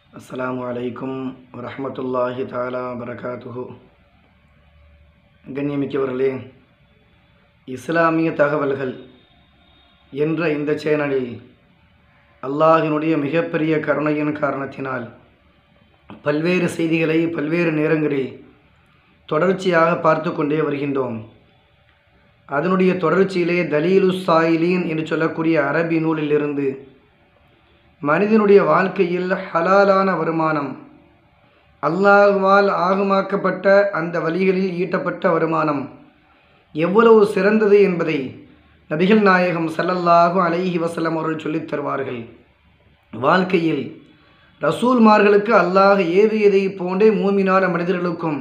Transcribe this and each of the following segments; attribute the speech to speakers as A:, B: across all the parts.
A: அஸ்ஸலாமு அலைக்கும் வரஹ்மத்துல்லாஹி தாலா வரகாத்துஹு கண்ணியமிக்கவர்களே இஸ்லாமிய தகவல்கள் என்ற இந்த சேனலில் அல்லாஹினுடைய மிகப்பெரிய கருணையின் காரணத்தினால் பல்வேறு செய்திகளை பல்வேறு நேரங்களில் தொடர்ச்சியாக பார்த்து கொண்டே வருகின்றோம் அதனுடைய தொடர்ச்சியிலே தலீலு சாயிலீன் என்று சொல்லக்கூடிய அரபி நூலிலிருந்து மனிதனுடைய வாழ்க்கையில் ஹலாலான வருமானம் அல்லாஹ்வால் ஆகமாக்கப்பட்ட அந்த வழிகளில் ஈட்டப்பட்ட வருமானம் எவ்வளவு சிறந்தது என்பதை நபிகள் நாயகம் ஸல்லல்லாஹு அலைஹி வஸல்லம் அவர்கள் சொல்லித் தருவார்கள் வாழ்க்கையில் ரசூல்மார்களுக்கு அல்லாஹ் ஏவியதை போன்றே மூமினான மனிதர்களுக்கும்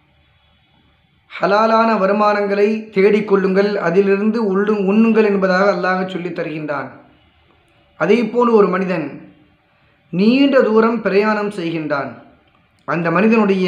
A: ஹலாலான வருமானங்களை தேடிக்கொள்ளுங்கள் அதிலிருந்து உள்ளும் உண்ணுங்கள் என்பதாக அல்லாஹ் சொல்லித் தருகின்றான் அதே போல் ஒரு மனிதன் நீண்ட தூரம் பிரயாணம் செய்கின்றான் அந்த மனிதனுடைய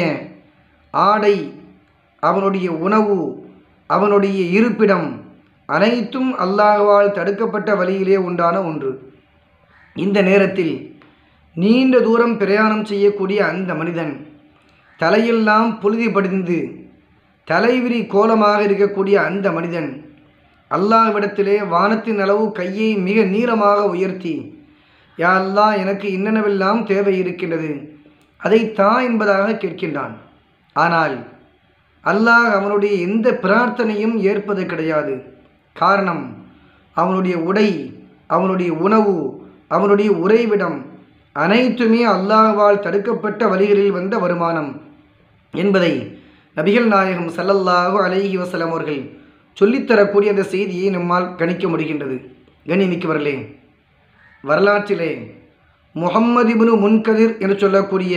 A: ஆடை அவனுடைய உணவு அவனுடைய இருப்பிடம் அனைத்தும் அல்லாஹ்வால் தடுக்கப்பட்ட வழியிலே உண்டான ஒன்று இந்த நேரத்தில் நீண்ட தூரம் பிரயாணம் செய்யக்கூடிய அந்த மனிதன் தலையெல்லாம் புழுதி படிந்து தலைவிரி கோலமாக இருக்கக்கூடிய அந்த மனிதன் அல்லாஹ்விடத்திலே வானத்தின் அளவு கையை மிக நீளமாக உயர்த்தி யா அல்லாஹ் எனக்கு இன்னென்னவெல்லாம் தேவை இருக்கின்றது அதை தா என்பதாக கேட்கின்றான் ஆனால் அல்லாஹ் அவனுடைய எந்த பிரார்த்தனையும் ஏற்பது கிடையாது காரணம் அவனுடைய உடை அவனுடைய உணவு அவனுடைய உறைவிடம் அனைத்துமே அல்லாஹ்வால் தடுக்கப்பட்ட வழிகளில் வந்த வருமானம் என்பதை நபிகள் நாயகம் ஸல்லல்லாஹு அலைஹி வஸல்லம் அவர்கள் சொல்லித்தரக்கூடிய அந்த செய்தியை நம்மால் கணிக்க முடிகின்றது கண்ணிமிக்கவர்களே வரலாற்றிலே முகம்மதிபுனு முன்கதிர் என்று சொல்லக்கூடிய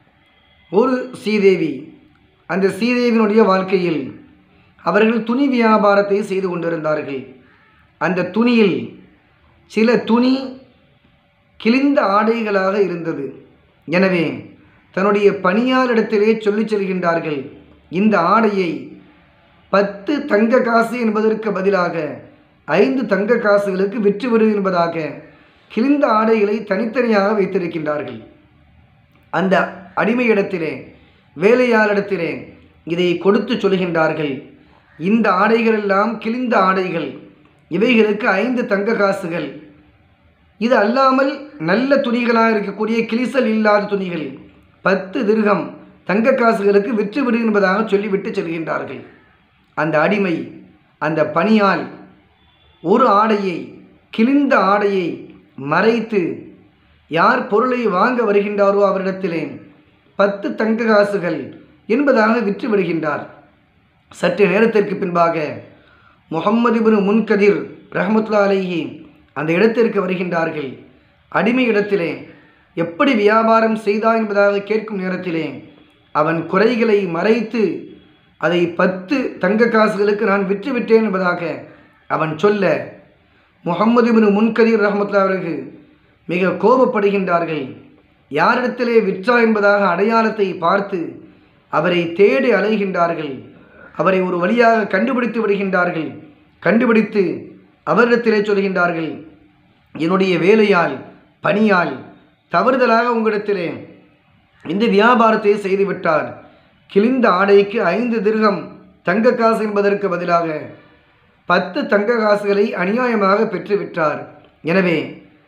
A: ஒரு சீதேவி அந்த சீதேவியினுடைய வாழ்க்கையில் அவர்கள் துணி வியாபாரத்தை செய்து கொண்டிருந்தார்கள் அந்த துணியில் சில துணி கிழிந்த ஆடைகளாக இருந்தது எனவே தன்னுடைய பணியாளரிடத்திலே சொல்லிச் செல்கின்றார்கள் இந்த ஆடையை பத்து தங்க காசு என்பதற்கு பதிலாக ஐந்து தங்க காசுகளுக்கு விற்றுவிடு என்பதாக கிழிந்த ஆடைகளை தனித்தனியாக வைத்திருக்கின்றார்கள் அந்த அடிமையிடத்திலே வேலையாளிடத்திலே இதை கொடுத்து சொல்கின்றார்கள் இந்த ஆடைகள் எல்லாம் கிழிந்த ஆடைகள் இவைகளுக்கு ஐந்து தங்க காசுகள் இது அல்லாமல் நல்ல துணிகளாக இருக்கக்கூடிய கிழிசல் இல்லாத துணிகள் பத்து திருகம் தங்க காசுகளுக்கு விற்று விடு என்பதாக சொல்லிவிட்டு செல்கின்றார்கள் அந்த அடிமை அந்த பணியால் ஒரு ஆடையை கிழிந்த ஆடையை மறைத்து யார் பொருளை வாங்க வருகின்றாரோ அவரிடத்திலே பத்து தங்க காசுகள் என்பதாக விற்று விடுகின்றார் சற்று நேரத்திற்கு பின்பாக முகம்மது பின் முன்கதிர் ரஹமத்துல்லா அலைஹி அந்த இடத்திற்கு வருகின்றார்கள் அடிமை இடத்திலே எப்படி வியாபாரம் செய்தா என்பதாக கேட்கும் நேரத்திலே அவன் குறைகளை மறைத்து அதை பத்து தங்க காசுகளுக்கு நான் விற்றுவிட்டேன் என்பதாக அவன் சொல்ல முகம்மது பின் முன்கதீர் ரஹமத்துல்லா அவர்கள் மிக கோபப்படுகின்றார்கள் யாரிடத்திலே விற்றா என்பதாக அடையாளத்தை பார்த்து அவரை தேடி அலைகின்றார்கள் அவரை ஒரு வழியாக கண்டுபிடித்து விடுகின்றார்கள் கண்டுபிடித்து அவரிடத்திலே சொல்கின்றார்கள் என்னுடைய வேலையால் பணியால் தவறுதலாக உங்களிடத்திலே இந்த வியாபாரத்தை செய்துவிட்டார் கிழிந்த ஆடைக்கு ஐந்து திருகம் தங்க காசு என்பதற்கு பதிலாக பத்து தங்க காசுகளை அநியாயமாக பெற்றுவிட்டார் எனவே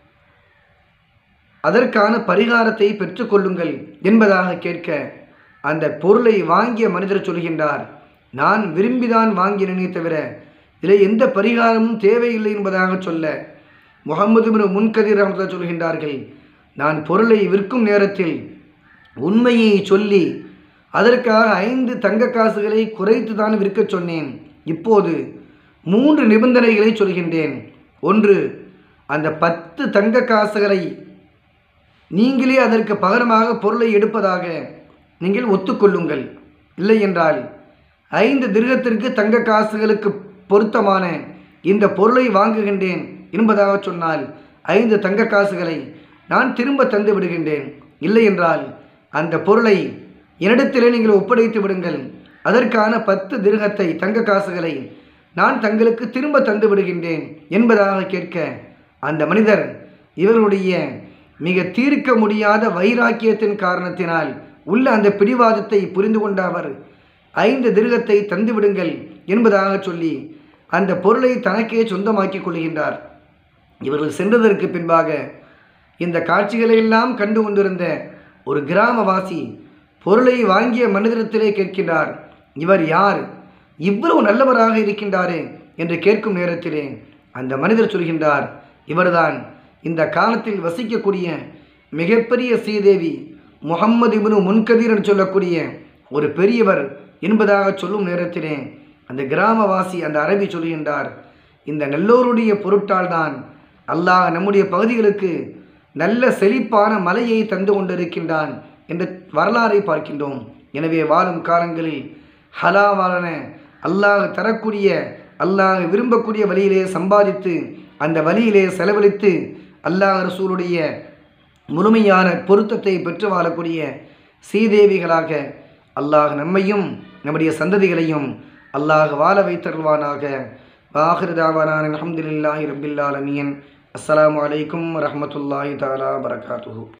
A: அதற்கான பரிகாரத்தை பெற்றுக்கொள்ளுங்கள் என்பதாக கேட்க அந்த பொருளை வாங்கிய மனிதர் சொல்கின்றார் நான் விரும்பிதான் வாங்கினேனே தவிர இதில் எந்த பரிகாரமும் தேவையில்லை என்பதாக சொல்ல முகமது பின் முன்கதிர் ரஹமத்துல்லா சொல்கின்றார்கள் நான் பொருளை விற்கும் நேரத்தில் உண்மையை சொல்லி அதற்காக ஐந்து தங்க காசுகளை குறைத்து தான் விற்கச் சொன்னேன் இப்போது மூன்று நிபந்தனைகளை சொல்கின்றேன் ஒன்று அந்த பத்து தங்க காசுகளை நீங்களே அதற்கு பகரமாக பொருளை எடுப்பதாக நீங்கள் ஒத்துக்கொள்ளுங்கள் இல்லை என்றால் ஐந்து திருகத்திற்கு தங்க காசுகளுக்கு பொருத்தமான இந்த பொருளை வாங்குகின்றேன் என்பதாக சொன்னால் ஐந்து தங்க காசுகளை நான் திரும்ப தந்து விடுகின்றேன் இல்லை என்றால் அந்த பொருளை என்னிடத்திலே நீங்கள் ஒப்படைத்து விடுங்கள் அதற்கான பத்து திருகத்தை தங்க காசுகளை நான் தங்களுக்கு திரும்ப தந்து விடுகின்றேன் என்பதாக கேட்க அந்த மனிதர் இவர்களுடைய மிக தீர்க்க முடியாத வைராக்கியத்தின் காரணத்தினால் உள்ள அந்த பிடிவாதத்தை புரிந்து கொண்ட அவர் ஐந்து திருகத்தை தந்து விடுங்கள் என்பதாக சொல்லி அந்த பொருளை தனக்கே சொந்தமாக்கிக் கொள்கின்றார் இவர்கள் சென்றதற்கு பின்பாக இந்த காட்சிகளை எல்லாம் கண்டு கொண்டிருந்த ஒரு கிராமவாசி பொருளை வாங்கிய மனிதரிடத்திலே கேட்கின்றார் இவர் யார் இவ்வளவு நல்லவராக இருக்கின்றாரே என்று கேட்கும் நேரத்திலே அந்த மனிதர் சொல்கின்றார் இவர்தான் இந்த காலத்தில் வசிக்கக்கூடிய மிகப்பெரிய ஸ்ரீதேவி முகம்மது இப்னு முன்கதீர் என்று சொல்லக்கூடிய ஒரு பெரியவர் என்பதாக சொல்லும் நேரத்திலே அந்த கிராமவாசி அந்த அரபி சொல்கின்றார் இந்த நல்லோருடைய பொருட்டால் தான் அல்லாஹ் நம்முடைய பகுதிகளுக்கு நல்ல செழிப்பான மலையை தந்து கொண்டிருக்கின்றான் என்ற வரலாறை பார்க்கின்றோம் எனவே வாழும் காலங்களில் ஹலாவான அல்லாஹ் தரக்கூடிய அல்லாஹ் விரும்பக்கூடிய வழியிலே சம்பாதித்து அந்த வழியிலே செலவழித்து அல்லாஹ் ரசூலுடைய முழுமையான பொருத்தத்தை பெற்று வாழக்கூடிய சீதேவிகளாக அல்லாஹ் நம்மையும் நம்முடைய சந்ததிகளையும் அல்லாஹ் வாழ வைத்தருள்வானாக வாஹிருதாவானான் அலமதுல்லாஹி ரபில் ஆலமீன் அஸ்ஸலாமு அலைக்கும் வரஹ்மத்துல்லாஹி தஆலா வரகாத்துஹு